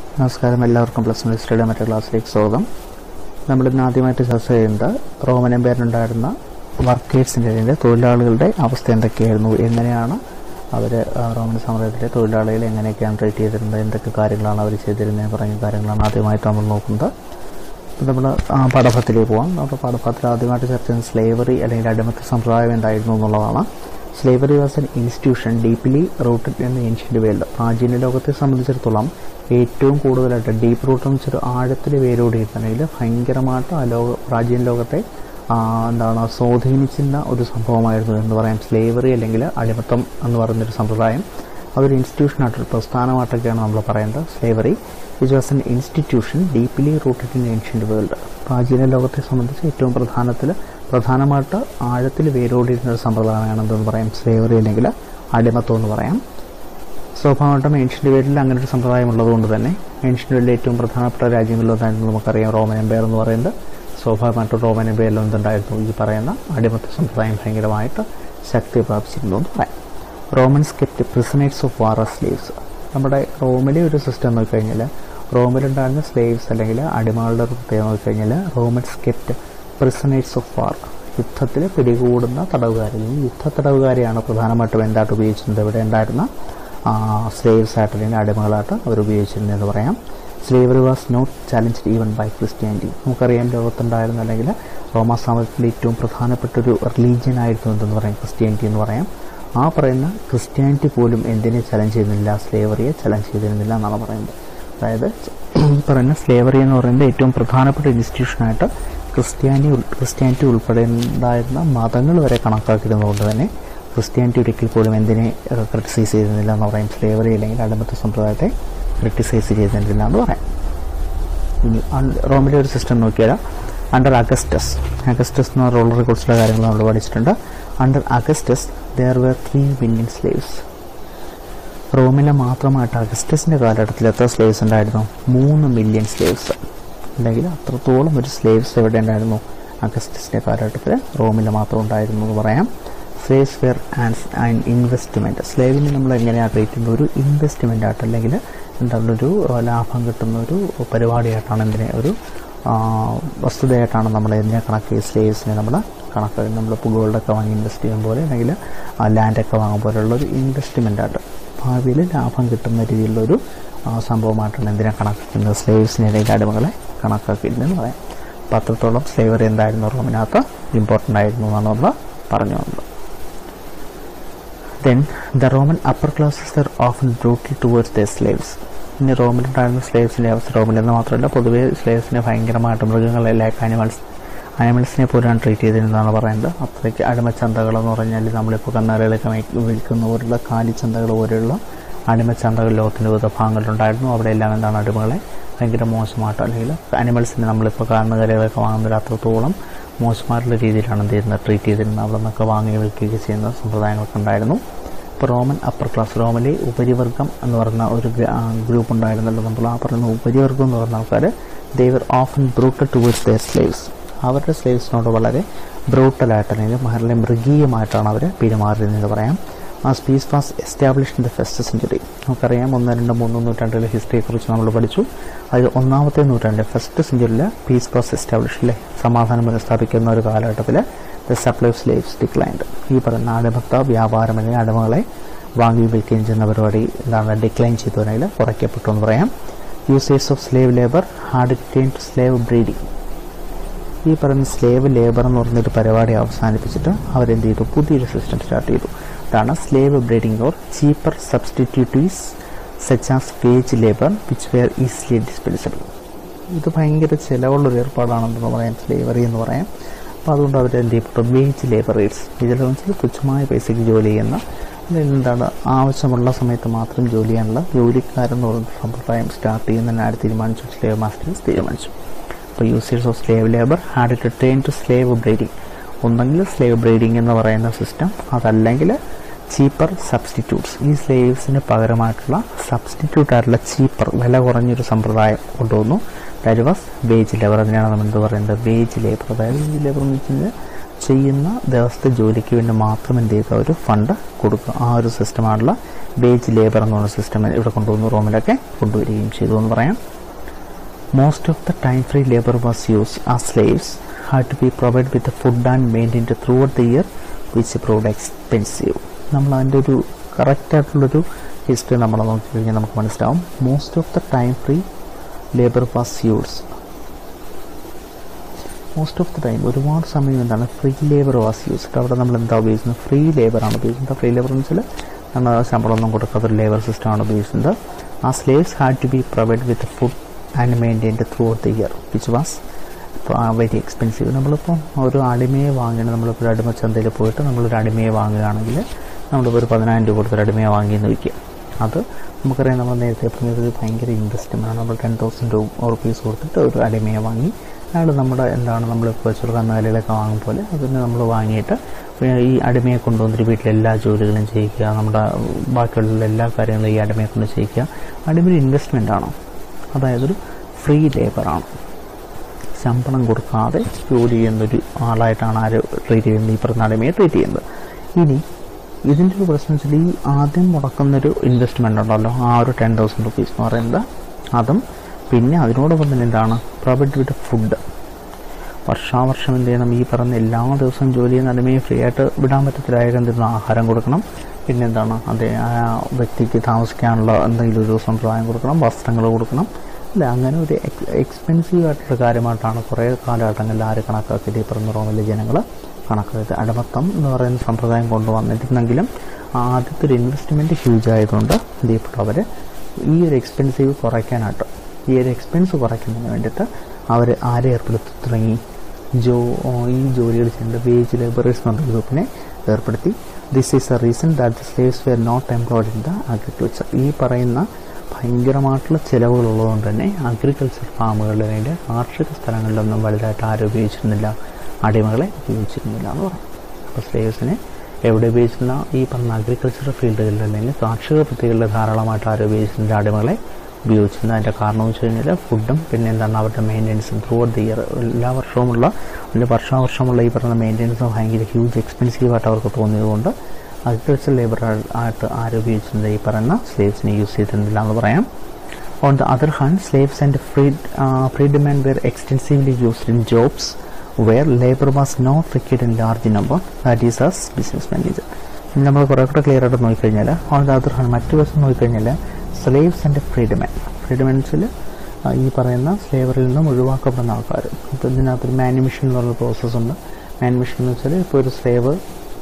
നമസ്കാരം എല്ലാവർക്കും plus one ഹിസ്റ്ററിയുടെ മറ്റേ ക്ലാസ്സിലേക്ക് സ്വാഗതം നമ്മൾ ഇന്ന് ആദ്യമായിട്ട് ചർച്ച ചെയ്യുന്നത് റോമൻ എംപയറിനുണ്ടായിരുന്ന വർക്കേഴ്സിൻ്റെ അല്ലെങ്കിൽ തൊഴിലാളികളുടെ അവസ്ഥ എന്തൊക്കെയായിരുന്നു എങ്ങനെയാണ് അവർ റോമൻ സാമ്രാജ്യത്തിലെ തൊഴിലാളികളെ എങ്ങനെയൊക്കെയാണ് ട്രീറ്റ് ചെയ്തിരുന്നത് എന്തൊക്കെ കാര്യങ്ങളാണ് അവർ ചെയ്തിരുന്നത് പറഞ്ഞ കാര്യങ്ങളാണ് ആദ്യമായിട്ട് നമ്മൾ നോക്കുന്നത് നമ്മൾ പാഠഭാഗത്തിലേക്ക് പോകാം നമ്മുടെ പാഠഭാഗത്തിൽ ആദ്യമായിട്ട് ചർച്ച ചെയ്യുന്നത് സ്ലേവറി അല്ലെങ്കിൽ അടിമത്ത സമ്പ്രദായം എന്തായിരുന്നു എന്നുള്ളതാണ് slavery was an institution deeply rooted in ancient world പ്രാചീന ലോകത്തെ സംബന്ധിച്ചിടത്തോളം ഏറ്റവും കൂടുതലായിട്ട് ഡീപ്പ് റൂട്ട് എന്ന് വെച്ചാൽ ആഴത്തിൽ വേരോടിയിരുന്നെങ്കിൽ ഭയങ്കരമായിട്ട് ആ ലോക പ്രാചീന ലോകത്തെ ആ, എന്താണ് സ്വാധീനിച്ചിരുന്ന ഒരു സംഭവമായിരുന്നു എന്ന് പറയാം സ്ലേവറി അല്ലെങ്കിൽ അടിമത്തം എന്ന് പറയുന്നൊരു സമ്പ്രദായം അതൊരു ഇൻസ്റ്റിറ്റ്യൂഷനായിട്ടൊരു പ്രസ്ഥാനമായിട്ടൊക്കെയാണ് നമ്മൾ പറയുന്നത് slavery which was an institution deeply rooted in ancient world പ്രാചീന ലോകത്തെ സംബന്ധിച്ച് ഏറ്റവും പ്രധാനത്തിൽ പ്രധാനമായിട്ട് ആഴത്തിൽ വേരോടിയിരുന്ന ഒരു സമ്പ്രദായമാണ് എന്തെന്ന് പറയാം സ്ലേവറി അല്ലെങ്കിൽ അടിമത്തം എന്ന് പറയാം സ്വാഭാവികമായിട്ടും ഏൻഷ്യൻ്റ് വേൾഡിൽ അങ്ങനെ ഒരു സമ്പ്രദായം ഉള്ളതുകൊണ്ട് തന്നെ ഏൻഷ്യൻ്റ് വേൾഡിലെ ഏറ്റവും പ്രധാനപ്പെട്ട രാജ്യങ്ങളിലൊന്നായിരുന്നു നമുക്കറിയാം റോമൻ എംപയർ എന്ന് പറയുന്നത് സ്വാഭാവികമായിട്ടും റോമൻ എംപയറിൽ എന്തുണ്ടായിരുന്നു ഈ പറയുന്ന അടിമത്ത സമ്പ്രദായം ഭയങ്കരമായിട്ട് ശക്തി പ്രാപിച്ചിരുന്നു എന്ന് പറയാം Romans kept prisoners of war slaves നമ്മുടെ റോമിലെ ഒരു സിസ്റ്റം നോക്കിക്കഴിഞ്ഞാൽ റോമിലുണ്ടായിരുന്ന സ്ലേവ്സ് അല്ലെങ്കിൽ അടിമകളുടെ ഒരു പ്രത്യേകത നോക്കിക്കഴിഞ്ഞാൽ Romans kept prisoners of war യുദ്ധത്തിൽ പിടികൂടുന്ന തടവുകാരിൽ ഈ യുദ്ധ തടവുകാരെയാണ് പ്രധാനമായിട്ടും എന്തായിട്ട് ഉപയോഗിച്ചിരുന്നത് ഇവിടെ ഉണ്ടായിരുന്ന സ്ലേവ്സ് ആയിട്ട് അല്ലെങ്കിൽ അടിമകളായിട്ട് അവർ ഉപയോഗിച്ചിരുന്നതെന്ന് പറയാം slavery was not challenged even by Christianity നമുക്കറിയാം ലോകത്തുണ്ടായിരുന്ന അല്ലെങ്കിൽ റോമാ സാമ്രാജ്യത്തിലെ ഏറ്റവും പ്രധാനപ്പെട്ട ഒരു റിലീജിയൻ ആയിരുന്നു എന്തെന്ന് പറയാം ക്രിസ്ത്യാനിറ്റി എന്ന് പറയാം ആ പറയുന്ന ക്രിസ്ത്യാനിറ്റി പോലും എന്തിനെ ചലഞ്ച് ചെയ്യുന്നില്ല സ്ലേവറിയെ ചലഞ്ച് ചെയ്തിരുന്നില്ല എന്നാണ് പറയുന്നത് അതായത് ഈ പറയുന്ന സ്ലേവറി എന്ന് പറയുന്നത് ഏറ്റവും പ്രധാനപ്പെട്ട ഇൻസ്റ്റിറ്റ്യൂഷനായിട്ട് ക്രിസ്ത്യാനി ഉൾ- ക്രിസ്ത്യാനിറ്റി ഉൾപ്പെടെ ഉണ്ടായിരുന്ന മതങ്ങൾ വരെ കണക്കാക്കിയിരുന്നതുകൊണ്ട് തന്നെ ക്രിസ്ത്യാനിറ്റി ഒരിക്കൽ പോലും എന്തിനെ ക്രിട്ടിസൈസ് ചെയ്തിരുന്നില്ല എന്ന് പറയും സ്ലേവറി അല്ലെങ്കിൽ അടിമത്ത സമ്പ്രദായത്തെ ക്രിട്ടിസൈസ് ചെയ്തിരുന്നില്ല എന്ന് പറയാം ഇനി അൺ- റോമിലെ ഒരു സിസ്റ്റം നോക്കിയാൽ അണ്ടർ അഗസ്റ്റസ് അഗസ്റ്റസ് എന്ന റോളറെ കുറിച്ചുള്ള കാര്യങ്ങൾ നമ്മൾ പഠിച്ചിട്ടുണ്ട് under Augustus there were three million slaves റോമിലെ മാത്രമായിട്ട് അഗസ്റ്റസിൻ്റെ കാലഘട്ടത്തിൽ എത്ര സ്ലേവ്സ് ഉണ്ടായിരുന്നു മൂന്ന് മില്യൺ സ്ലേവ്സ് അല്ലെങ്കിൽ അത്രത്തോളം ഒരു സ്ലേവ്സ് എവിടെ ഉണ്ടായിരുന്നു അഗസ്റ്റസിൻ്റെ കാലഘട്ടത്തിൽ റോമിൽ മാത്രം ഉണ്ടായിരുന്നു എന്ന് പറയാം slaves were and and investment സ്ലേവിനെ നമ്മൾ എങ്ങനെയാണ് ട്രീറ്റ് ചെയ്യുന്നത് ഒരു ഇൻവെസ്റ്റ്മെൻ്റ് ആയിട്ട് അല്ലെങ്കിൽ എന്താണ് ഒരു ആ, ലാഭം കിട്ടുന്ന ഒരു പരിപാടിയായിട്ടാണ് എന്തിനെ ഒരു ആ, വസ്തുതയായിട്ടാണ് നമ്മൾ ഇതിനെ കണക്ക് സ്ലേവ്സിനെ നമ്മൾ കണക്ക് നമ്മൾ ഗോൾഡൊക്കെ വാങ്ങി ഇൻവെസ്റ്റ് ചെയ്യും പോലെ അല്ലെങ്കിൽ ലാൻഡൊക്കെ വാങ്ങും പോലെയുള്ള ഒരു ഇൻവെസ്റ്റ്മെൻ്റ് ആയിട്ട് ഭാവിയിൽ ലാഭം കിട്ടുന്ന രീതിയിലുള്ളൊരു ആ, സംഭവമായിട്ടാണ് എന്തിനെ കണക്കാക്കുന്നത് സ്ലേവ്സിനെ അല്ലെങ്കിൽ അടിമകളെ കണക്കാക്കിയിരുന്നെന്ന് പറയാം അപ്പോൾ അത്രത്തോളം സ്ലേവറി എന്തായിരുന്നു റോമിനകത്ത് ഇമ്പോർട്ടൻ്റ് ആയിരുന്നു എന്നാണ് നമ്മൾ പറഞ്ഞു വന്നത് then the Roman upper classes are often brutal towards the slaves ഇനി റോമിലുണ്ടായിരുന്ന സ്ലേവ്സിൻ്റെ അവസ്ഥ റോമിലെന്ന് മാത്രമല്ല പൊതുവേ സ്ലേവ്സിനെ ഭയങ്കരമായിട്ട് മൃഗങ്ങളെ ലൈക്ക് ആനിമൽസ് ആനിമൽസിനെ പോലെയാണ് ട്രീറ്റ് ചെയ്തിരുന്നതാണ് പറയുന്നത് അത്രയ്ക്ക് അടിമച്ചന്തകൾ എന്ന് പറഞ്ഞാൽ നമ്മളിപ്പോൾ കന്നാലുകളൊക്കെ മേ- വിൽക്കുന്ന പോലുള്ള കാലിച്ചന്തകൾ പോലെയുള്ള അടിമച്ചന്തകൾ ലോകത്തിൻ്റെ വിവിധ ഭാഗങ്ങളിലുണ്ടായിരുന്നു അവിടെ എല്ലാം എന്താണ് അടിമകളെ ഭയങ്കര മോശമായിട്ട് അല്ലെങ്കിൽ അനിമൽസിനെ നമ്മളിപ്പോൾ കാണുന്ന കരകളൊക്കെ വാങ്ങുന്നതിൽ അത്രത്തോളം മോശമായിട്ടുള്ള രീതിയിലാണ് എന്ത് ചെയ്യുന്നത് ട്രീറ്റ് ചെയ്തിരുന്നത് അവിടെ നിന്നൊക്കെ വാങ്ങി വിൽക്കുകയൊക്കെ ചെയ്യുന്ന സമ്പ്രദായങ്ങളൊക്കെ ഉണ്ടായിരുന്നു ഇപ്പോൾ റോമൻ അപ്പർ ക്ലാസ് റോമിലെ ഉപരിവർഗം എന്ന് പറയുന്ന ഒരു ഗ്രൂപ്പ് ഉണ്ടായിരുന്നല്ലോ നമ്മൾ ആ പറയുന്ന ഉപരിവർഗം എന്ന് പറയുന്ന ആൾക്കാർ they were often brutal towards their slaves അവരുടെ സ്ലേവ്സിനോട് വളരെ ബ്രൂട്ടലായിട്ട് അല്ലെങ്കിൽ വളരെ മൃഗീയമായിട്ടാണ് അവർ പെരുമാറിയതെന്ന് പറയാം ആ peace was established in the first century നമുക്കറിയാം ഒന്ന് രണ്ട് മൂന്ന് നൂറ്റാണ്ടിലെ ഹിസ്റ്ററിയെക്കുറിച്ച് നമ്മൾ പഠിച്ചു അതിൽ ഒന്നാമത്തെ നൂറ്റാണ്ടിൽ ഫസ്റ്റ് സെഞ്ചുറിയിൽ പീസ് വാസ് എസ്റ്റാബ്ലിഷ് അല്ലേ സമാധാനം പുനഃസ്ഥാപിക്കുന്ന ഒരു കാലഘട്ടത്തിൽ the supply of slaves declined ഈ പറയുന്ന അടിമത്ത വ്യാപാരം അല്ലെങ്കിൽ അടിമകളെ വാങ്ങി വിൽക്കുകയും ചെയ്യുന്ന പരിപാടി എന്താണ് ഡിക്ലൈൻ ചെയ്തു അല്ലെങ്കിൽ കുറയ്ക്കപ്പെട്ടു എന്ന് പറയാം users of slave labour had to slave breeding ഈ പറയുന്ന സ്ലേവ് ലേബർ എന്ന് പറഞ്ഞൊരു പരിപാടി അവസാനിപ്പിച്ചിട്ട് അവരെന്ത് ചെയ്തു പുതിയൊരു സിസ്റ്റം സ്റ്റാർട്ട് ചെയ്തു അതാണ് slave breeding or cheaper substitutes such as wage labour which were easily dispensable ഇത് ഭയങ്കര ചിലവുള്ളൊരു ഏർപ്പാടാണെന്ന് പറയാം സ്ലേവറി എന്ന് പറയാം അപ്പോൾ അതുകൊണ്ട് അവർ എന്ത് ചെയ്യപ്പെട്ടു വേജ് ലേബറേഴ്സ് ഇതിൽ വെച്ചാൽ തുച്ഛമായ പൈസയ്ക്ക് ജോലി ചെയ്യുന്ന അല്ലെങ്കിൽ എന്താണ് ആവശ്യമുള്ള സമയത്ത് മാത്രം ജോലി ചെയ്യാനുള്ള ജോലിക്കാരെന്ന് പറയുന്ന സമ്പ്രദായം സ്റ്റാർട്ട് ചെയ്യുന്നതിനായിട്ട് തീരുമാനിച്ചു സ്ലേവ് മാസ്റ്റേഴ്സ് തീരുമാനിച്ചു അപ്പോൾ users of slave labour had to train to slave breeding ഒന്നെങ്കിൽ സ്ലേവ് ബ്രീഡിംഗ് എന്ന് പറയുന്ന സിസ്റ്റം അതല്ലെങ്കിൽ ചീപ്പർ സബ്സ്റ്റിറ്റ്യൂട്ട്സ് ഈ സ്ലേവ്സിന് പകരമായിട്ടുള്ള സബ്സ്റ്റിറ്റ്യൂട്ട് ആയിട്ടുള്ള ചീപ്പർ വില കുറഞ്ഞൊരു സമ്പ്രദായം കൊണ്ടുവന്നു ദാറ്റ് വാസ് വേജ് ലേബർ അതിനാണ് നമ്മൾ എന്ത് പറയുന്നത് വേജ് ലേബർ അതായത് വേജ് ലേബർ എന്ന് വെച്ച് കഴിഞ്ഞാൽ ചെയ്യുന്ന ദിവസത്തെ ജോലിക്ക് വേണ്ടി മാത്രം എന്ത് ചെയ്യുക ഒരു ഫണ്ട് കൊടുക്കുക ആ ഒരു സിസ്റ്റമാണുള്ള വേജ് ലേബർ എന്ന് പറയുന്ന സിസ്റ്റം ഇവിടെ കൊണ്ടുവന്ന് റോമിലൊക്കെ കൊണ്ടുവരികയും ചെയ്തു എന്ന് പറയാം most of the time free labour was use ആ slaves had to be provide with food and maintain throughout the year which proved expensive നമ്മൾ അതിൻ്റെ ഒരു കറക്റ്റായിട്ടുള്ളൊരു ഹിസ്റ്ററി നമ്മൾ നോക്കിക്കഴിഞ്ഞാൽ നമുക്ക് മനസ്സിലാവും most of the time free labour was use most of the time ഒരുപാട് സമയം എന്താണ് ഫ്രീ ലേബർ വാസ് യൂസ്ഡ് അവിടെ നമ്മൾ എന്താ ഉപയോഗിക്കുന്നത് ഫ്രീ ലേബറാണ് ഉപയോഗിക്കുന്നത് ഫ്രീ ലേബർ എന്ന് വെച്ചാൽ നമ്മൾ ശമ്പളമൊന്നും കൊടുക്കാത്ത ഒരു ലേബർ സിസ്റ്റമാണ് ഉപയോഗിക്കുന്നത് ആ slaves had to be provide with food and maintained throughout the year which was very expensive നമ്മളിപ്പോൾ ഒരു അടിമയെ വാങ്ങണം നമ്മളിപ്പോൾ ഒരു അടിമ ചന്തയിൽ പോയിട്ട് നമ്മളൊരു അടിമയെ വാങ്ങുകയാണെങ്കിൽ നമ്മളിപ്പോൾ ഒരു പതിനായിരം രൂപ കൊടുത്തൊരു അടിമയെ വാങ്ങിയെന്ന് വയ്ക്കുക അത് നമുക്കറിയാം നമ്മൾ നേരത്തെ പറഞ്ഞത് ഒരു ഭയങ്കര ഇൻവെസ്റ്റ്മെൻറ്റാണ് നമ്മൾ ടെൻ തൗസൻഡ് രൂപ റുപ്പീസ് കൊടുത്തിട്ട് ഒരു അടിമയെ വാങ്ങി അയാൾ നമ്മുടെ എന്താണ് നമ്മളിപ്പോൾ വെച്ചുള്ള കന്നുകാലികളൊക്കെ വാങ്ങും പോലെ അതിന് നമ്മൾ വാങ്ങിയിട്ട് ഈ അടിമയെ കൊണ്ടുവന്നിട്ട് വീട്ടിലെ എല്ലാ ജോലികളും ചെയ്യിക്കുക നമ്മുടെ ബാക്കിയുള്ള എല്ലാ കാര്യങ്ങളും ഈ അടിമയെ കൊണ്ട് ചെയ്യിക്കുക അടിമ ഒരു ഇൻവെസ്റ്റ്മെൻ്റ് ആണ് അതായത് ഒരു ഫ്രീ ലേബറാണ് ശമ്പളം കൊടുക്കാതെ ജോലി ചെയ്യുന്നൊരു ആളായിട്ടാണ് ആര് ട്രീറ്റ് ചെയ്യുന്നത് ഈ പറഞ്ഞ അടിമയെ ട്രീറ്റ് ചെയ്യുന്നത് ഇനി ഇതിൻ്റെ ഒരു പ്രശ്നം വെച്ചാൽ ഈ ആദ്യം മുടക്കുന്നൊരു ഇൻവെസ്റ്റ്മെൻ്റ് ഉണ്ടല്ലോ ആ ഒരു ടെൻ തൗസൻഡ് റുപ്പീസ് എന്ന് പറയുന്നത് അതും പിന്നെ അതിനോടൊപ്പം തന്നെ എന്താണ് പ്രൊവൈഡ് വിത്ത് ഫുഡ് വർഷാവർഷം എന്ത് ചെയ്യണം ഈ പറഞ്ഞ എല്ലാ ദിവസവും ജോലി ചെയ്യുന്ന അടിമയെ ഫ്രീ ആയിട്ട് വിടാൻ പറ്റത്തില്ല എന്തെങ്കിലും ആഹാരം കൊടുക്കണം പിന്നെ എന്താണ് അതേ ആ വ്യക്തിക്ക് താമസിക്കാനുള്ള എന്തെങ്കിലും ഒരു സമ്പ്രദായം കൊടുക്കണം വസ്ത്രങ്ങൾ കൊടുക്കണം അല്ല അങ്ങനെ ഒരു എക്സ്പെൻസീവ് ആയിട്ടുള്ള കാര്യമായിട്ടാണ് കുറേ കാലഘട്ടങ്ങളിൽ ആര് കണക്കാക്കിയിട്ട് ഈ പറഞ്ഞ റോമിലെ ജനങ്ങൾ കണക്കാക്കിയത് അടിമത്തം എന്ന് പറയുന്ന സമ്പ്രദായം കൊണ്ടുവന്നിരുന്നെങ്കിലും ആദ്യത്തെ ഒരു ഇൻവെസ്റ്റ്മെൻറ്റ് ഹ്യൂജ് ആയതുകൊണ്ട് എന്ത് ചെയ്യപ്പെട്ടു അവർ ഈ ഒരു എക്സ്പെൻസീവ് കുറയ്ക്കാനായിട്ട് ഈ ഒരു എക്സ്പെൻസ് കുറയ്ക്കുന്നതിന് വേണ്ടിയിട്ട് അവർ ആരെ ഏർപ്പെടുത്തി തുടങ്ങി ജോ ഈ ജോലികൾ ചെയ്യേണ്ട വേജ് ലേബറേഴ്സ് എന്ന ഗ്രൂപ്പിനെ ഏർപ്പെടുത്തി this is a reason that the slaves were not employed in the agriculture ഈ പറയുന്ന ഭയങ്കരമായിട്ടുള്ള ചിലവുകളുള്ളതുകൊണ്ട് തന്നെ അഗ്രികൾച്ചർ ഫാമുകളിൽ വേണ്ടി കാർഷിക സ്ഥലങ്ങളിലൊന്നും വലുതായിട്ട് ആരും ഉപയോഗിച്ചിരുന്നില്ല അടിമകളെ ഉപയോഗിച്ചിരുന്നില്ല എന്ന് പറയും അപ്പോൾ സ്ലേവ്സിനെ എവിടെ ഉപയോഗിച്ചിരുന്ന ഈ പറഞ്ഞ അഗ്രികൾച്ചർ ഫീൽഡുകളിൽ അല്ലെങ്കിൽ കാർഷിക വൃത്തികളിൽ ധാരാളമായിട്ട് ആരും ഉപയോഗിച്ചിരുന്നില്ല അടിമകളെ ഉപയോഗിച്ചിരുന്നത് അതിൻ്റെ കാരണം എന്ന് വെച്ച് കഴിഞ്ഞാൽ ഫുഡും പിന്നെ എന്താണ് അവരുടെ മെയിൻ്റെനൻസും ത്രൂ ഔട്ട് ദി ഇയർ എല്ലാ വർഷവുമുള്ള അല്ലെങ്കിൽ വർഷാവർഷമുള്ള ഈ പറഞ്ഞ മെയിൻ്റെനൻസ് ഭയങ്കര ഹ്യൂജ് എക്സ്പെൻസീവായിട്ട് അവർക്ക് തോന്നിയതുകൊണ്ട് അഗ്രികൾച്ചർ ലേബർ ആയിട്ട് ആരും ഉപയോഗിച്ചിരുന്നത് ഈ പറയുന്ന സ്ലേവ്സിനെ യൂസ് ചെയ്തിരുന്നില്ല എന്ന് പറയാം on the other hand slaves and free freedom and were extensively used in jobs where labour was not required in large number that is as business manager നമ്മൾ കുറേ കൂടെ ക്ലിയർ ആയിട്ട് നോക്കിക്കഴിഞ്ഞാൽ ഓൺ ദ അതർ ഹാൻഡ് മറ്റു വശം നോക്കിക്കഴിഞ്ഞാൽ slaves and ഫ്രീഡമൻ ഫ്രീഡമൻസിൽ ഈ പറയുന്ന സ്ലേവറിൽ നിന്നും ഒഴിവാക്കപ്പെടുന്ന ആൾക്കാർ ഇപ്പോൾ ഇതിനകത്തൊരു മാനുമിഷൻ എന്ന് പറഞ്ഞ പ്രോസസ്സുണ്ട് മാനുമിഷൻ എന്ന് വെച്ചാൽ ഇപ്പോൾ ഒരു സ്ലേവ്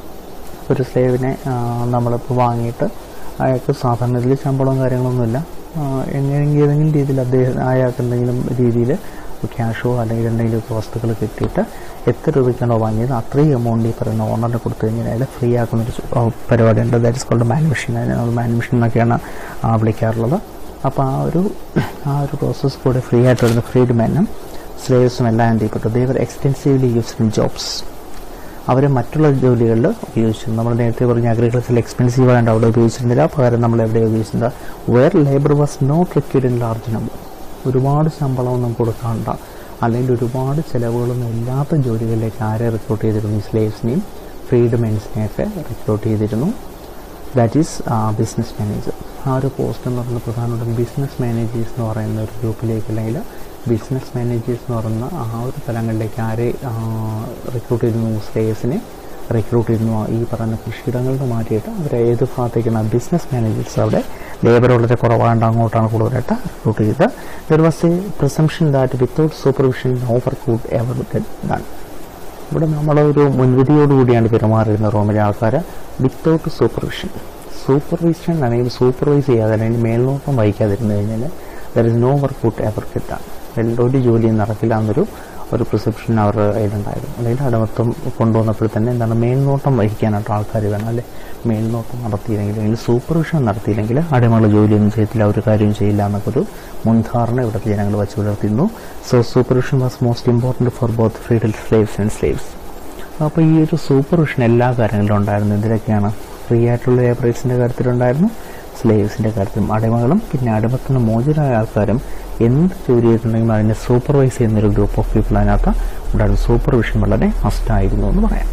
ഒരു സ്ലേവിനെ നമ്മളിപ്പോൾ വാങ്ങിയിട്ട് അയാൾക്ക് സാധാരണ ഇതിൽ ശമ്പളവും കാര്യങ്ങളൊന്നുമില്ല എങ്ങനെയെങ്കിലും ഏതെങ്കിലും രീതിയിൽ അദ്ദേഹം അയാൾക്ക് എന്തെങ്കിലും രീതിയിൽ ക്യാഷോ അല്ലെങ്കിൽ എന്തെങ്കിലും വസ്തുക്കൾ കിട്ടിയിട്ട് എത്ര രൂപയ്ക്കാണോ വാങ്ങിയത് അത്രയും എമൗണ്ട് ഈ പറയുന്ന ഓണറിന് കൊടുത്തു കഴിഞ്ഞാൽ അയാൾ ഫ്രീ ആക്കുന്നൊരു പരിപാടിയുണ്ട് that is called manumission manumission എന്നൊക്കെയാണ് വിളിക്കാറുള്ളത് അപ്പോൾ ആ ഒരു ആ ഒരു പ്രോസസ്സ് കൂടെ ഫ്രീ ആയിട്ട് വരുന്ന ഫ്രീഡ്മാനും സ്ലേവ്സും എല്ലാം എന്ത് ചെയ്യപ്പെട്ടു they were extensively used in jobs അവർ മറ്റുള്ള ജോലികളിൽ ഉപയോഗിച്ചിരുന്നു നമ്മൾ നേരത്തെ പറഞ്ഞ അഗ്രികൾച്ചറിൽ എക്സ്പെൻസീവ് ആയതുകൊണ്ട് അവിടെ ഉപയോഗിച്ചിരുന്നില്ല പകരം നമ്മൾ എവിടെ ഉപയോഗിച്ചിരുന്നത് where labour was not required in large number ഒരുപാട് ശമ്പളമൊന്നും കൊടുക്കാണ്ട അല്ലെങ്കിൽ ഒരുപാട് ചിലവുകളൊന്നും ഇല്ലാത്ത ജോലികളിലേക്ക് ആരെ റിക്രൂട്ട് ചെയ്തിരുന്നു ഈ സ്ലേവ്സിനെയും ഫ്രീഡ്മെൻസിനെയൊക്കെ റിക്രൂട്ട് ചെയ്തിരുന്നു ദാറ്റ് ഈസ് ബിസിനസ് മാനേജർ ആ ഒരു പോസ്റ്റ് എന്ന് പറയുന്നത് പ്രധാനമായിട്ടും ബിസിനസ് മാനേജേഴ്സ് എന്ന് പറയുന്ന ഒരു ഗ്രൂപ്പിലേക്ക് അല്ലെങ്കിൽ ബിസിനസ് മാനേജേഴ്സ് എന്ന് പറയുന്ന ആ ഒരു തലങ്ങളിലേക്ക് ആരെ റിക്രൂട്ട് ചെയ്തിരുന്നു സ്ലേവ്സിനെ റിക്രൂട്ട് ചെയ്യുന്നു ഈ പറയുന്ന കൃഷിയിടങ്ങളിൽ നിന്ന് മാറ്റിയിട്ട് അവർ ഏത് ഭാഗത്തേക്കാണ് ബിസിനസ് മാനേജേഴ്സ് അവിടെ ലേബർ വളരെ കുറവാണ്ട് അങ്ങോട്ടാണ് കൂടുതലായിട്ട് റിക്രൂട്ട് ചെയ്തത് there was a presumption that without supervision over could ever done ഇവിടെ നമ്മളൊരു മുൻവിധിയോടുകൂടിയാണ് പെരുമാറിയിരുന്ന റോമിലെ ആൾക്കാർ വിത്തൗട്ട് സൂപ്പർവിഷൻ സൂപ്പർവിഷൻ അല്ലെങ്കിൽ സൂപ്പർവൈസ് ചെയ്യാതെ അല്ലെങ്കിൽ മേൽനോട്ടം വഹിക്കാതിരുന്നു കഴിഞ്ഞാൽ there is no work out ever കിട്ടാൻ ഒരു ജോലിയും നടക്കില്ല എന്നൊരു ഒരു പ്രിസെപ്ഷൻ അവരുടെ കയ്യിലുണ്ടായിരുന്നു അല്ലെങ്കിൽ അടമത്വം കൊണ്ടുവന്നപ്പോൾ തന്നെ എന്താണ് മേൽനോട്ടം വഹിക്കാനായിട്ട് ആൾക്കാർ വേണം അല്ലെ മേൽനോട്ടം നടത്തിയില്ലെങ്കിൽ അല്ലെങ്കിൽ സൂപ്പർവിഷൻ നടത്തിയില്ലെങ്കിൽ അടിമകൾ ജോലിയൊന്നും ചെയ്യത്തില്ല ഒരു കാര്യവും ചെയ്യില്ല എന്നൊക്കെ ഒരു മുൻധാരണ ഇവിടുത്തെ ജനങ്ങൾ വെച്ച് പുലർത്തിയിരുന്നു so supervision was most important for both freedmen slaves and slaves അപ്പോൾ ഈ ഒരു സൂപ്പർവിഷൻ എല്ലാ കാര്യങ്ങളിലും ഉണ്ടായിരുന്നു ഇതിലൊക്കെയാണ് ഫ്രീ ആയിട്ടുള്ള ലേബറേഴ്സിൻ്റെ കാര്യത്തിലുണ്ടായിരുന്നു സ്ലേവ്സിൻ്റെ കാര്യത്തിലും അടിമകളും പിന്നെ അടിമത്തിന് മോചിതരായ ആൾക്കാരും എന്ത് ജോലി ചെയ്തിട്ടുണ്ടെങ്കിലും അതിനെ സൂപ്പർവൈസ് ചെയ്യുന്ന ഒരു ഗ്രൂപ്പ് ഓഫ് പീപ്പിൾ അതിനകത്ത് ഉണ്ടായിരുന്നു സൂപ്പർവിഷൻ വളരെ മസ്റ്റായിരുന്നു എന്ന് പറയാം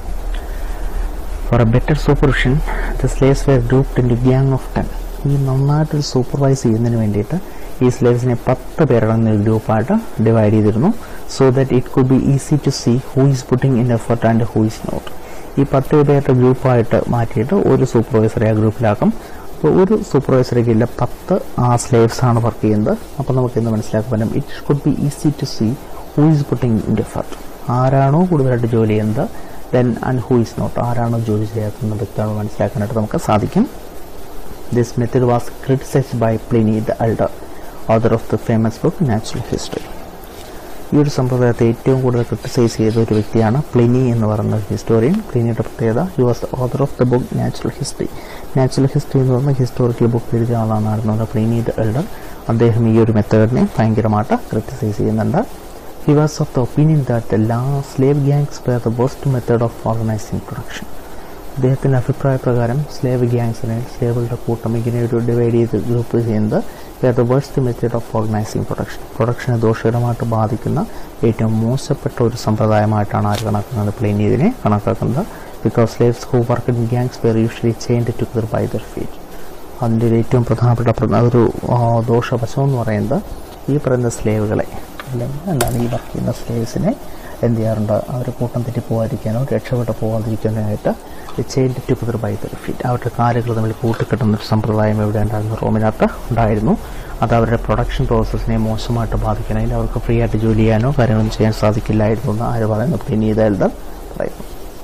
for a better supervision the slaves were grouped in gang of ten ഈ നന്നായിട്ട് സൂപ്പർവൈസ് ചെയ്യുന്നതിന് വേണ്ടിയിട്ട് ഈ സ്ലേവ്സിനെ പത്ത് പേരടങ്ങുന്ന ഒരു ഗ്രൂപ്പായിട്ട് ഡിവൈഡ് ചെയ്തിരുന്നു so that it could be easy to see who is putting in effort and who is not ഈ പത്ത് പേരുടെ ഗ്രൂപ്പായിട്ട് മാറ്റിയിട്ട് ഒരു സൂപ്പർവൈസറെ ആ ഗ്രൂപ്പിലാക്കും അപ്പോൾ ഒരു സൂപ്പർവൈസറെ കീഴിൽ പത്ത് ആ സ്ലേവ്സ് ആണ് വർക്ക് ചെയ്യുന്നത് അപ്പോൾ നമുക്ക് ഇന്ന് മനസ്സിലാക്കാൻ പറ്റും it could be easy to see who is putting in effort ആരാണോ കൂടുതലായിട്ട് ജോലി ചെയ്യുന്നത് then and who is not ആരാണോ ജോലി ചെയ്യാത്തതെന്ന് വ്യക്തമാണ് മനസ്സിലാക്കാനായിട്ട് നമുക്ക് സാധിക്കും this method was criticised by Pliny the elder author of the famous book natural history ഈ ഒരു സമ്പ്രദായത്തെ ഏറ്റവും കൂടുതൽ ക്രിട്ടിസൈസ് ചെയ്ത ഒരു വ്യക്തിയാണ് പ്ലിനി എന്ന് പറയുന്ന ഹിസ്റ്റോറിയൻ പ്ലിനിയുടെ പ്രത്യേകത he was author of the book natural history natural history എന്ന് പറഞ്ഞ ഹിസ്റ്റോറിക്കൽ ബുക്ക് എഴുതിയ ആളാണ് പ്ലിനി ദ എൽഡർ അദ്ദേഹം ഈ ഒരു മെത്തേഡിനെ ഭയങ്കരമായിട്ട് ക്രിട്ടിസൈസ് ചെയ്യുന്നുണ്ട് he was of the opinion that the ലാ slave gangs were the best method of organising production അദ്ദേഹത്തിൻ്റെ അഭിപ്രായ പ്രകാരം സ്ലേവ് ഗ്യാങ്സിനെ സ്ലേവുകളുടെ കൂട്ടം ഇങ്ങനെ ഒരു ഡിവൈഡ് ചെയ്ത് ഗ്രൂപ്പ് ചെയ്യുന്നത് were the worst method of organising production പ്രൊഡക്ഷനെ ദോഷകരമായിട്ട് ബാധിക്കുന്ന ഏറ്റവും മോശപ്പെട്ട ഒരു സമ്പ്രദായമായിട്ടാണ് ആര് കണക്കാക്കുന്നത് പ്ലെയിൻ ഇതിനെ കണക്കാക്കുന്നത് because slaves who work in gangs were usually chained together by their feet അതിൻ്റെ ഒരു ഏറ്റവും പ്രധാനപ്പെട്ട പ്ര- ഒരു ആ, ദോഷവശം എന്ന് പറയുന്നത് ഈ പറയുന്ന സ്ലേവുകളെ അല്ലെങ്കിൽ എന്താണ് ഈ വർക്ക് ചെയ്യുന്ന സ്ലേവ്സിനെ എന്ത് ചെയ്യാറുണ്ട് അവർ കൂട്ടം തെറ്റി പോകാതിരിക്കാനോ രക്ഷപ്പെട്ട് പോകാതിരിക്കാനായിട്ട് chained together by their feet അവരുടെ കാലുകൾ തമ്മിൽ കൂട്ടിക്കെട്ടുന്ന ഒരു സമ്പ്രദായം ഇവിടെ ഉണ്ടായിരുന്നു റോമിനകത്ത് ഉണ്ടായിരുന്നു അത് അവരുടെ പ്രൊഡക്ഷൻ പ്രോസസ്സിനെ മോശമായിട്ട് ബാധിക്കണമെങ്കിൽ അവർക്ക് ഫ്രീ ആയിട്ട് ജോലി ചെയ്യാനോ കാര്യങ്ങളൊന്നും ചെയ്യാൻ സാധിക്കില്ലായിരുന്നു എന്ന് ആര് പറയുന്നു പ്ലിനീത എൽഡർ പറയുന്നു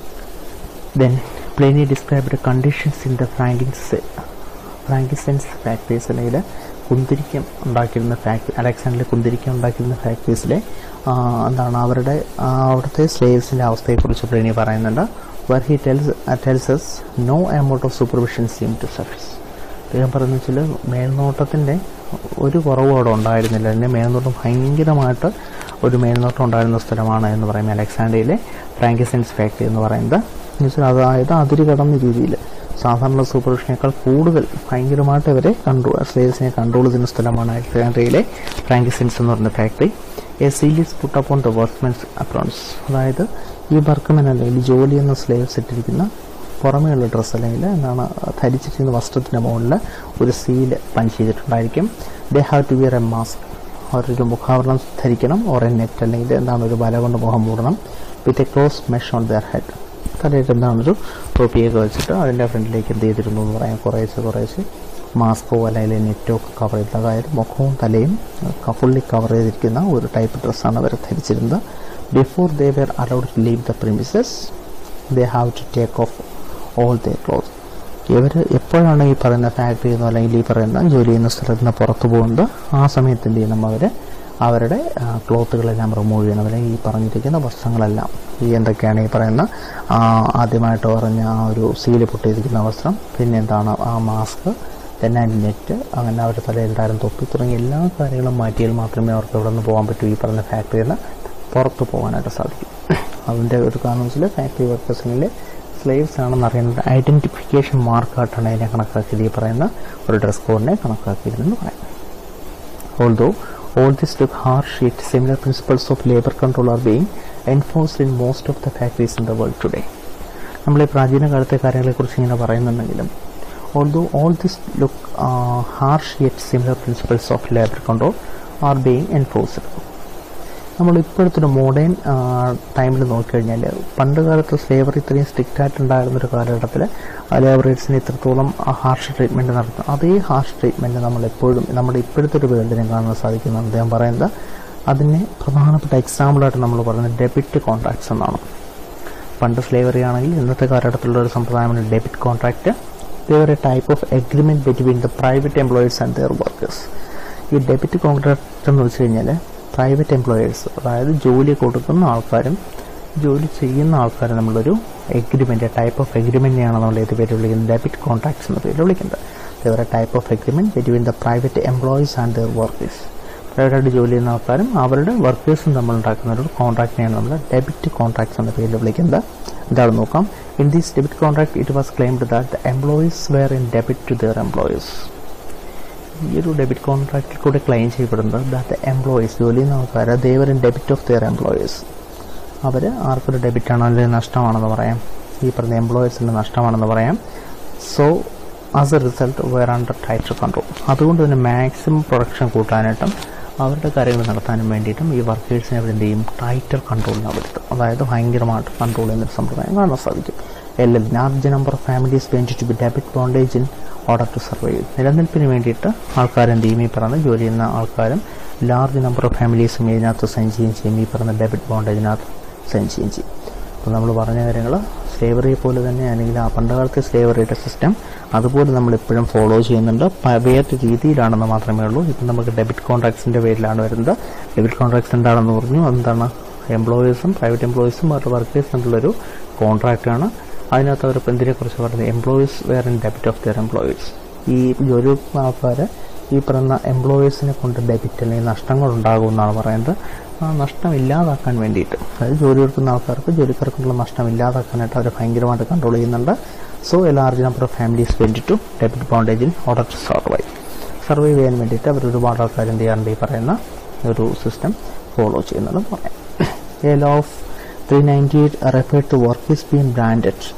then Pliny described conditions in the frankins frankincense factories അല്ലെങ്കിൽ കുന്തിരിക്കം ഉണ്ടാക്കിയിരുന്ന ഫാക്ടറി അലക്സാണ്ടറിൽ കുന്തിരിക്കം ഉണ്ടാക്കിയിരുന്ന ഫാക്ടറീസിലെ എന്താണ് അവരുടെ ആ, അവിടുത്തെ സ്ലേവ്സിൻ്റെ അവസ്ഥയെക്കുറിച്ച് പ്ലേനി പറയുന്നുണ്ട് where he tells tells no amount of supervision seem to suffice അദ്ദേഹം പറയുന്നത് വെച്ചാൽ മേൽനോട്ടത്തിൻ്റെ ഒരു കുറവും അവിടെ ഉണ്ടായിരുന്നില്ല അതിൻ്റെ മേൽനോട്ടം ഭയങ്കരമായിട്ട് ഒരു മേൽനോട്ടം ഉണ്ടായിരുന്ന സ്ഥലമാണ് എന്ന് പറയുന്നത് അലക്സാണ്ടറിയിലെ ഫ്രാങ്കിസെൻസ് ഫാക്ടറി എന്ന് പറയുന്നത് എന്ന് വെച്ചാൽ അതായത് അതിര് കടന്ന രീതിയിൽ സാധാരണ സൂപ്പർവിഷനേക്കാൾ കൂടുതൽ ഭയങ്കരമായിട്ട് ഇവരെ കൺട്രോൾ സ്ലേവ്സിനെ കൺട്രോൾ ചെയ്യുന്ന സ്ഥലമാണ് അലക്സാണ്ട്രിയയിലെ ഫ്രാങ്കിസെൻസ് എന്ന് പറയുന്ന factory a seal is put upon the workmen's aprons അതായത് ഈ വർക്ക്മെൻ അല്ലെങ്കിൽ ജോലി ചെയ്യുന്ന സ്ലേവ്സ് ഇട്ടിരിക്കുന്ന പുറമേയുള്ള ഡ്രസ്സ് അല്ലെങ്കിൽ എന്താണ് ധരിച്ചിരിക്കുന്ന വസ്ത്രത്തിൻ്റെ മുകളിൽ ഒരു സീല് പഞ്ച് ചെയ്തിട്ടുണ്ടായിരിക്കും they have to wear a mask അവരൊരു മുഖാവരണം ധരിക്കണം ഓർ എ നെറ്റ് അല്ലെങ്കിൽ എന്താണ് ഒരു വല കൊണ്ട് മുഖം മൂടണം with a close mesh on their head തലയിട്ട് എന്താണ് ഒരു ടോപ്പിയൊക്കെ വെച്ചിട്ട് അതിൻ്റെ ഫ്രണ്ടിലേക്ക് എന്ത് ചെയ്തിരുന്നു എന്ന് പറയാൻ കുറേശ്ശെ കുറേശ്ശെ മാസ്കോ അല്ലെങ്കിൽ നെറ്റോ ഒക്കെ കവർ ചെയ്ത് അതായത് മുഖവും തലയും ഫുള്ളി കവർ ചെയ്തിരിക്കുന്ന ഒരു ടൈപ്പ് ഡ്രസ്സാണ് അവർ ധരിച്ചിരുന്നത് before they were allowed to leave the premises they have to take off all the cloth ഇവർ എപ്പോഴാണ് ഈ പറയുന്ന ഫാക്ടറി എന്നോ അല്ലെങ്കിൽ ഈ പറയുന്ന ജോലി ചെയ്യുന്ന സ്ഥലത്ത് നിന്ന് പുറത്തു പോകുന്നത് ആ സമയത്ത് എന്ത് ചെയ്യണം അവർ അവരുടെ ക്ലോത്തുകളെല്ലാം റിമൂവ് ചെയ്യണം അല്ലെങ്കിൽ ഈ പറഞ്ഞിരിക്കുന്ന വസ്ത്രങ്ങളെല്ലാം ഈ എന്തൊക്കെയാണ് ഈ പറയുന്ന ആ, ആദ്യമായിട്ട് പറഞ്ഞ ആ ഒരു സീല് പൊട്ടിയിരിക്കുന്ന വസ്ത്രം പിന്നെ എന്താണ് ആ മാസ്ക് പിന്നെ നെറ്റ് അങ്ങനെ അവരുടെ തലയിലുണ്ടായിരുന്ന തൊപ്പി തുടങ്ങിയ എല്ലാ കാര്യങ്ങളും മാറ്റിയാൽ മാത്രമേ അവർക്ക് ഇവിടെ നിന്ന് പോകാൻ പറ്റൂ ഈ പറഞ്ഞ ഫാക്ടറിയിൽ നിന്ന് പുറത്ത് പോകാനായിട്ട് സാധിക്കും അതിൻ്റെ ഒരു കാരണം വെച്ചാൽ ഫാക്ടറി വർക്കേഴ്സിൽ സ്ലേവ്സ് ആണെന്ന് അറിയുന്നത് ഐഡൻറ്റിഫിക്കേഷൻ മാർക്കായിട്ടാണ് അതിനെ കണക്കാക്കിയത് ഈ പറയുന്ന ഒരു ഡ്രസ് കോഡിനെ കണക്കാക്കിയിരുന്നെന്ന് പറയാം Although all this look harsh, yet similar principles of labor control are being enforced in most of the factories in the world today. നമ്മൾ ഈ പ്രാചീന കാലത്തെ കാര്യങ്ങളെക്കുറിച്ച് ഇങ്ങനെ പറയുന്നുണ്ടെങ്കിലും although all this look harsh yet similar principles of labour control are being enforced നമ്മൾ ഇപ്പോഴത്തെ ഒരു മോഡേൺ ടൈമിൽ നോക്കിക്കഴിഞ്ഞാൽ പണ്ട് കാലത്ത് സ്ലേവറി ഇത്രയും സ്ട്രിക്റ്റ് ആയിട്ടുണ്ടായിരുന്ന ഒരു കാലഘട്ടത്തിൽ ലേബറേറ്റ്സിന് ഇത്രത്തോളം ഹാർഷ് ട്രീറ്റ്മെൻറ്റ് നടത്തും അതേ ഹാർഷ് ട്രീറ്റ്മെൻറ്റ് നമ്മൾ എപ്പോഴും നമ്മുടെ ഇപ്പോഴത്തെ ഒരു വേൾഡിനെ കാണാൻ സാധിക്കുന്നു അദ്ദേഹം പറയുന്നത് അതിന് പ്രധാനപ്പെട്ട എക്സാമ്പിളായിട്ട് നമ്മൾ പറയുന്നത് ഡെബിറ്റ് കോൺട്രാക്ട്സ് എന്നാണ് പണ്ട് സ്ലേവറി ആണെങ്കിൽ ഇന്നത്തെ കാലഘട്ടത്തിലുള്ള ഒരു സമ്പ്രദായമാണ് ഡെബിറ്റ് കോൺട്രാക്റ്റ് ഇവർ a type of agreement between the private employees and their workers ഈ ഡെബിറ്റ് കോൺട്രാക്റ്റ് എന്ന് വെച്ച് കഴിഞ്ഞാൽ പ്രൈവറ്റ് എംപ്ലോയേഴ്സ് അതായത് ജോലി കൊടുക്കുന്ന ആൾക്കാരും ജോലി ചെയ്യുന്ന ആൾക്കാരും നമ്മളൊരു എഗ്രിമെൻറ്റ് ടൈപ്പ് ഓഫ് എഗ്രിമെൻറ്റിനെയാണ് നമ്മൾ ഏത് പേര് വിളിക്കുന്നത് ഡെബിറ്റ് കോൺട്രാക്ട്സ് എന്ന പേര് വിളിക്കുന്നത് ഇവരെ type of agreement between the private employees and their workers പ്രൈവറ്റായിട്ട് ജോലി ചെയ്യുന്ന ആൾക്കാരും അവരുടെ വർക്കേഴ്സും തമ്മിൽ ഉണ്ടാക്കുന്ന ഒരു കോൺട്രാക്റ്റിനെയാണ് നമ്മൾ ഡെബിറ്റ് കോൺട്രാക്ട്സ് എന്ന പേരിൽ വിളിക്കുന്നത് എന്താണ് നോക്കാം in these debit contract it was claimed that the employees were in debit to their employees ഈ ഈ ഒരു ഡെബിറ്റ് കോൺട്രാക്റ്റിൽ കൂടെ ക്ലെയിം ചെയ്യപ്പെടുന്നത് ദാറ്റ് എംപ്ലോയീസ് ജോലി ചെയ്യുന്ന ആൾക്കാർ they were in debit of their employees അവർ ആർക്കൊരു ഡെബിറ്റ് ആണോ അല്ലെങ്കിൽ നഷ്ടമാണെന്ന് പറയാം ഈ പറഞ്ഞ എംപ്ലോയീസിൻ്റെ നഷ്ടമാണെന്ന് പറയാം so as a result were under tighter control അതുകൊണ്ട് തന്നെ മാക്സിമം പ്രൊഡക്ഷൻ കൂട്ടാനായിട്ടും അവരുടെ കാര്യങ്ങൾ നടത്താനും വേണ്ടിയിട്ടും ഈ വർക്കേഴ്സിനെ അവർ എന്ത് ചെയ്യും ടൈറ്റർ കൺട്രോളിന് വരുത്തും അതായത് ഭയങ്കരമായിട്ട് കൺട്രോൾ ചെയ്യുന്ന ഒരു സമ്പ്രദായം കാണാൻ സാധിക്കും എൽ എൽ ലാർജ് നമ്പർ ഓഫ് ഫാമിലീസ് വേണ്ടി to be debit bondage in order to survive നിലനിൽപ്പിന് വേണ്ടിയിട്ട് ആൾക്കാർ എന്ത് ചെയ്യും ഈ പറഞ്ഞ ജോലി ചെയ്യുന്ന ആൾക്കാരും ലാർജ് നമ്പർ ഓഫ് ഫാമിലീസും ഇതിനകത്ത് സൈൻ ചെയ്യുകയും ചെയ്യും ഈ പറഞ്ഞ ഡെബിറ്റ് ബോണ്ടേജിനകത്ത് സൈൻ ചെയ്യുകയും ചെയ്യും അപ്പോൾ നമ്മൾ പറഞ്ഞ കാര്യങ്ങൾ സ്ലേവറിയെ പോലെ തന്നെ അല്ലെങ്കിൽ ആ പണ്ടുകാലത്തെ സ്ലേവറിയുടെ സിസ്റ്റം അതുപോലെ നമ്മൾ ഇപ്പോഴും ഫോളോ ചെയ്യുന്നുണ്ട് പ- വേറെ രീതിയിലാണെന്ന് മാത്രമേ ഉള്ളൂ ഇപ്പം നമുക്ക് ഡെബിറ്റ് കോൺട്രാക്ട്സിൻ്റെ പേരിലാണ് വരുന്നത് ഡെബിറ്റ് കോൺട്രാക്ട്സ് എന്താണെന്ന് പറഞ്ഞു അതെന്താണ് എംപ്ലോയീസും പ്രൈവറ്റ് എംപ്ലോയീസും അവരുടെ വർക്കേഴ്സ് തമ്മിലുള്ളൊരു കോൺട്രാക്റ്റാണ് അതിനകത്ത് അവർ ഇപ്പം എന്തിനെക്കുറിച്ച് പറയുന്നത് employees were in debit of their employees ഈ ജോലി ആൾക്കാർ ഈ പറയുന്ന എംപ്ലോയീസിനെ കൊണ്ട് ഡെബിറ്റ് അല്ലെങ്കിൽ നഷ്ടങ്ങൾ ഉണ്ടാകും എന്നാണ് പറയുന്നത് ആ നഷ്ടം ഇല്ലാതാക്കാൻ വേണ്ടിയിട്ട് അതായത് ജോലി എടുക്കുന്ന ആൾക്കാർക്ക് ജോലിക്കാർക്കുള്ള നഷ്ടം ഇല്ലാതാക്കാനായിട്ട് അവർ ഭയങ്കരമായിട്ട് കൺട്രോൾ ചെയ്യുന്നുണ്ട് so a large number of families വേണ്ടി to debit bondage in order to survive survive ചെയ്യാൻ വേണ്ടിയിട്ട് അവർ ഒരുപാട് ആൾക്കാർ എന്ത് ചെയ്യാറുണ്ട് ഈ പറയുന്ന ഒരു സിസ്റ്റം ഫോളോ ചെയ്യുന്നതെന്ന് പറയാം a law of three ninety eight refer to work is been branded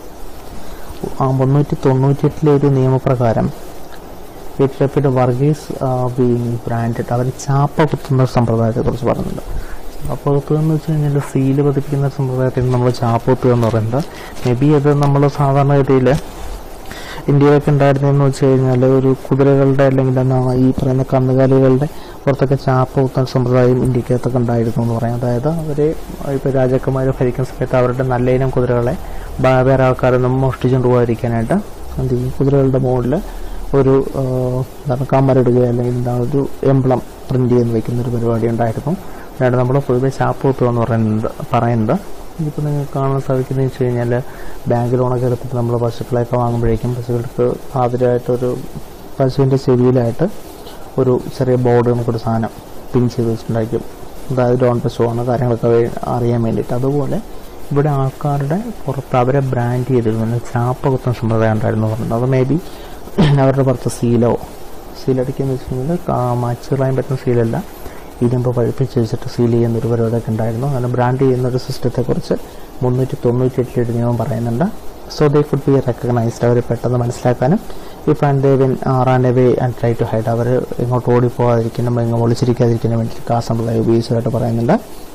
ആ മുന്നൂറ്റി തൊണ്ണൂറ്റി എട്ടിലെ ഒരു നിയമപ്രകാരം it refer workers being branded അവർ ചാപ്പ കുത്തുന്ന ഒരു സമ്പ്രദായത്തെ കുറിച്ച് പറയുന്നുണ്ട് ചാപ്പ കുത്തുക എന്ന് വെച്ച് കഴിഞ്ഞാൽ സീല് പതിപ്പിക്കുന്ന സമ്പ്രദായത്തിൽ നമ്മൾ ചാപ്പ കുത്തുക എന്ന് പറയുന്നത് മേ ബി അത് നമ്മൾ സാധാരണഗതിയിൽ ഇന്ത്യയിലൊക്കെ ഉണ്ടായിരുന്നതെന്ന് വെച്ച് കഴിഞ്ഞാൽ ഒരു കുതിരകളുടെ അല്ലെങ്കിൽ എന്നാ ഈ പറയുന്ന കന്നുകാലികളുടെ പുറത്തൊക്കെ ചാപ്പ കുത്തുന്ന സമ്പ്രദായം ഇന്ത്യക്കകത്തൊക്കെ ഉണ്ടായിരുന്നു എന്ന് പറയാം അതായത് അവർ ഇപ്പോൾ രാജാക്കന്മാർ ഭരിക്കുന്ന സമയത്ത് അവരുടെ നല്ല ഇനം കുതിരകളെ ബ- വേറെ ആൾക്കാരൊന്നും മോഷ്ടിച്ചുകൊണ്ട് പോകാതിരിക്കാനായിട്ട് എന്ത് ചെയ്യും കുതിരകളുടെ മുകളിൽ ഒരു ആ, എന്താണ് കമ്മരിടുക അല്ലെങ്കിൽ എന്താണ് ഒരു എംബ്ലം പ്രിന്റ് ചെയ്ത് വെക്കുന്ന ഒരു പരിപാടി ഉണ്ടായിരുന്നു അല്ലാണ്ട് നമ്മൾ പൊതുവെ ചാപ്പ് കുത്തുക എന്ന് പറയുന്നത് പറയുന്നത് ഇതിപ്പോൾ നിങ്ങൾക്ക് കാണാൻ സാധിക്കുന്നത് വെച്ച് കഴിഞ്ഞാൽ ബാങ്ക് ലോണൊക്കെ എടുത്തിട്ട് നമ്മൾ പശുക്കളെയൊക്കെ വാങ്ങുമ്പോഴേക്കും പശുക്കൾക്ക് ആദ്യമായിട്ടൊരു പശുവിൻ്റെ ചെവിയിലായിട്ട് ഒരു ചെറിയ ബോർഡ് നമുക്കൊരു സാധനം പിൻ ചെയ്ത് വെച്ചിട്ടുണ്ടായിരിക്കും അതായത് ലോൺ പശുവാണ് കാര്യങ്ങളൊക്കെ വേ- അറിയാൻ വേണ്ടിയിട്ട് അതുപോലെ ഇവിടെ ആൾക്കാരുടെ പുറത്ത് അവരെ ബ്രാൻഡ് ചെയ്തിരുന്നു ചാപ്പ കുത്തുന്ന സമ്പ്രദായം ഉണ്ടായിരുന്നു പറഞ്ഞത് അത് മേ ബി അവരുടെ പുറത്ത് സീലോ സീലടിക്കുന്ന വെച്ച് കഴിഞ്ഞാൽ മാച്ച് കളയാൻ പറ്റുന്ന സീലല്ല ഇരുമ്പ് പഴുപ്പിച്ച് വെച്ചിട്ട് സീൽ ചെയ്യുന്ന ഒരു പരിപാടിയൊക്കെ ഉണ്ടായിരുന്നു അങ്ങനെ ബ്രാൻഡ് ചെയ്യുന്ന ഒരു സിസ്റ്റത്തെക്കുറിച്ച് മുന്നൂറ്റി തൊണ്ണൂറ്റി എട്ടിലൊരു നിയമം പറയുന്നുണ്ട് so they should be recognised അവർ പെട്ടെന്ന് മനസ്സിലാക്കാനും if and they win ran away and try to hide അവർ ഇങ്ങോട്ട് ഓടിപ്പോകാതിരിക്കണം ഇങ്ങ് ഒളിച്ചിരിക്കാതിരിക്കുന്നതിന് വേണ്ടിയിട്ട് ആ സമ്പ്രദായം ഉപയോഗിച്ചതായിട്ട് പറയുന്നുണ്ട്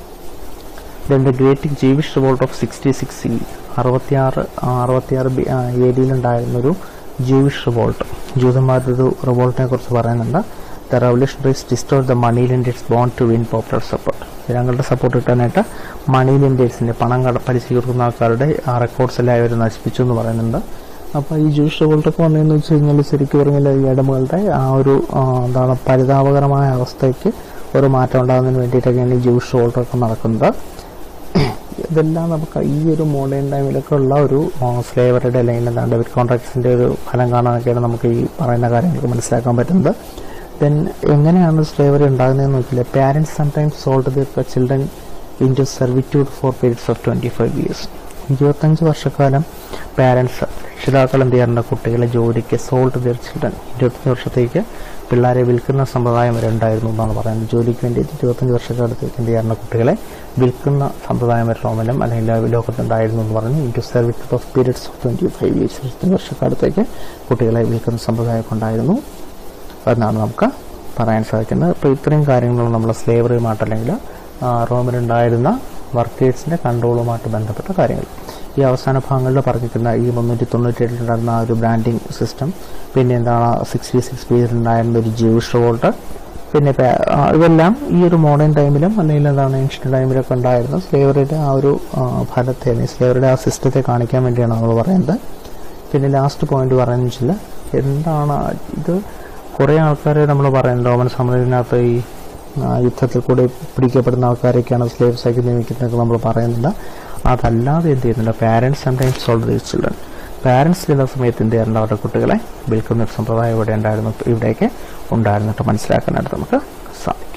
then the great Jewish revolt of sixty six സി അറുപത്തിയാറ് അറുപത്തിയാറ് എ ഡിയിലുണ്ടായിരുന്നൊരു ജൂവിഷ് റിവോൾട്ട് ജൂതന്മാരുടെ ഒരു റിവോൾട്ടിനെ കുറിച്ച് പറയുന്നുണ്ട് the revolutionaries destroy the money lenders bond to win popular support ജനങ്ങളുടെ സപ്പോർട്ട് കിട്ടാനായിട്ട് മണി ലെൻഡേഴ്സിൻ്റെ പണം കട പലിശ കൊടുക്കുന്ന ആൾക്കാരുടെ ആ റെക്കോർഡ്സ് എല്ലാം അവർ നശിപ്പിച്ചു എന്ന് പറയുന്നുണ്ട് അപ്പോൾ ഈ ജൂഷ് റിവോൾട്ടൊക്കെ വന്നതെന്ന് വെച്ച് കഴിഞ്ഞാൽ ശരിക്കും പറഞ്ഞാൽ ഈ ഇടമകളുടെ ആ ഒരു ആ, എന്താണ് പരിതാപകരമായ അവസ്ഥയ്ക്ക് ഒരു മാറ്റം ഉണ്ടാകുന്നതിന് വേണ്ടിയിട്ടൊക്കെയാണ് ഈ ജൂഷ് റിവോൾട്ടൊക്കെ നടക്കുന്നത് ഇതെല്ലാം നമുക്ക് ഈ ഒരു മോഡേൺ ടൈമിലൊക്കെ ഉള്ള ഒരു സ്ലേവറുടെ അല്ലെങ്കിൽ എന്താണ് ഡെബിറ്റ് കോൺട്രാക്ട്സിൻ്റെ ഒരു ഫലം കാണാനൊക്കെയാണ് നമുക്ക് ഈ പറയുന്ന കാര്യങ്ങൾക്ക് മനസ്സിലാക്കാൻ പറ്റുന്നത് ദെൻ എങ്ങനെയാണ് സ്ലേവറി ഉണ്ടാകുന്നതെന്ന് നോക്കില്ല parents sometimes sold their children into servitude for periods of twenty five years ഇരുപത്തഞ്ച് വർഷക്കാലം പാരൻസ് രക്ഷിതാക്കൾ എന്ത് ചെയ്യാറുണ്ട് കുട്ടികളെ ജോലിക്ക് സോൾഡ് ദിയർ ചിൽഡ്രൻ ഇരുപത്തഞ്ച് വർഷത്തേക്ക് പിള്ളേരെ വിൽക്കുന്ന സമ്പ്രദായം വരെ ഉണ്ടായിരുന്നു എന്നാണ് പറയുന്നത് ജോലിക്ക് വേണ്ടിയിട്ട് ഇരുപത്തഞ്ച് വർഷക്കാലത്തേക്ക് എന്ത് ചെയ്യാറുണ്ട് കുട്ടികളെ വിൽക്കുന്ന സമ്പ്രദായം വരെ റോമിലും അല്ലെങ്കിൽ ലോകത്തുണ്ടായിരുന്നു എന്ന് പറഞ്ഞു into service of periods of twenty five years ഇരുപത്തഞ്ച് വർഷക്കാലത്തേക്ക് കുട്ടികളെ വിൽക്കുന്ന സമ്പ്രദായമൊക്കെ ഉണ്ടായിരുന്നു എന്നാണ് നമുക്ക് പറയാൻ സാധിക്കുന്നത് അപ്പോൾ ഇത്രയും കാര്യങ്ങൾ നമ്മൾ സ്ലേവറിയുമായിട്ട് അല്ലെങ്കിൽ റോമിലുണ്ടായിരുന്ന വർക്കേഴ്സിൻ്റെ കൺട്രോളുമായിട്ട് ബന്ധപ്പെട്ട കാര്യങ്ങൾ ഈ അവസാന ഭാഗങ്ങളിൽ പറഞ്ഞിരിക്കുന്ന ഈ മുന്നൂറ്റി തൊണ്ണൂറ്റി എട്ടിലുണ്ടായിരുന്ന ആ ഒരു ബ്രാൻഡിങ് സിസ്റ്റം പിന്നെ എന്താണ് സിക്സ്റ്റി സിക്സ് പേജിലുണ്ടായിരുന്ന ഒരു ജൂഷ് റിവോൾട്ട് പിന്നെ പേ- ആ, ഇതെല്ലാം ഈ ഒരു മോഡേൺ ടൈമിലും അല്ലെങ്കിൽ എന്താണ് ഏൻഷ്യൻ ടൈമിലൊക്കെ ഉണ്ടായിരുന്ന സ്ലേവറിയുടെ ആ ഒരു ആ, ഫലത്തെ അല്ലെങ്കിൽ സ്ലേവറിയുടെ ആ സിസ്റ്റത്തെ കാണിക്കാൻ വേണ്ടിയാണ് നമ്മൾ പറയുന്നത് പിന്നെ ലാസ്റ്റ് പോയിന്റ് പറയുന്നത് വെച്ചാൽ എന്താണ് ഇത് കുറേ ആൾക്കാരെ നമ്മൾ പറയുന്നത് റോമൻ സാമ്രാജ്യത്തിനകത്ത് ഈ ആ, യുദ്ധത്തിൽ കൂടി പിടിക്കപ്പെടുന്ന ആൾക്കാരൊക്കെയാണ് സ്ലേവ്സ് ആക്കി നിയമിക്കുന്നതൊക്കെ നമ്മൾ പറയുന്നുണ്ട് അതല്ലാതെ എന്ത് ചെയ്യുന്നുണ്ട് parents sometimes solve these children parents ചില സമയത്ത് എന്ത് ചെയ്യാറുണ്ട് അവരുടെ കുട്ടികളെ വിൽക്കുന്ന ഒരു സമ്പ്രദായം ഇവിടെ ഉണ്ടായിരുന്നു ഇവിടെയൊക്കെ ഉണ്ടായിരുന്നിട്ട് മനസ്സിലാക്കാനായിട്ട് നമുക്ക് സാധിക്കും